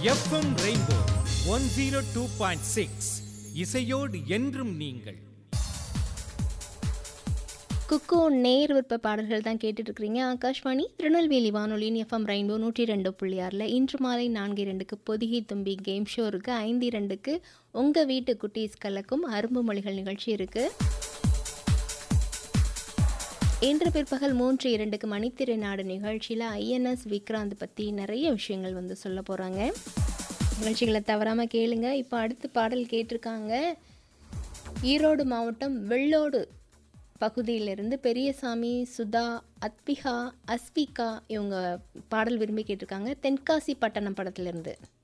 FM rainbow one zero two point six இசையோடு என்றும் நீங்கள் குக்கு நேர் விருப்ப பாடல்கள் தான் கேட்டுட்டு இருக்கிறீங்க ஆகாஷ்வாணி திருநெல்வேலி வானொலியின் எஃப்எம் ரெயின்போ நூற்றி ரெண்டு புள்ளி ஆறில் இன்று மாலை நான்கு இரண்டுக்கு பொதிகை தும்பி கேம் ஷோ இருக்குது ஐந்து இரண்டுக்கு உங்கள் வீட்டு குட்டீஸ் கலக்கும் அரும்பு மொழிகள் நிகழ்ச்சி இருக்குது இன்று பிற்பகல் மூன்று இரண்டுக்கு மணித்திரை நாடு நிகழ்ச்சியில் ஐஎன்எஸ் விக்ராந்த் பற்றி நிறைய விஷயங்கள் வந்து சொல்ல போகிறாங்க நிகழ்ச்சிகளை தவறாமல் கேளுங்க இப்போ அடுத்து பாடல் கேட்டிருக்காங்க ஈரோடு மாவட்டம் வெள்ளோடு பகுதியிலிருந்து பெரியசாமி சுதா அத்பிகா அஸ்விகா இவங்க பாடல் விரும்பி கேட்டிருக்காங்க தென்காசி பட்டணம் படத்துலேருந்து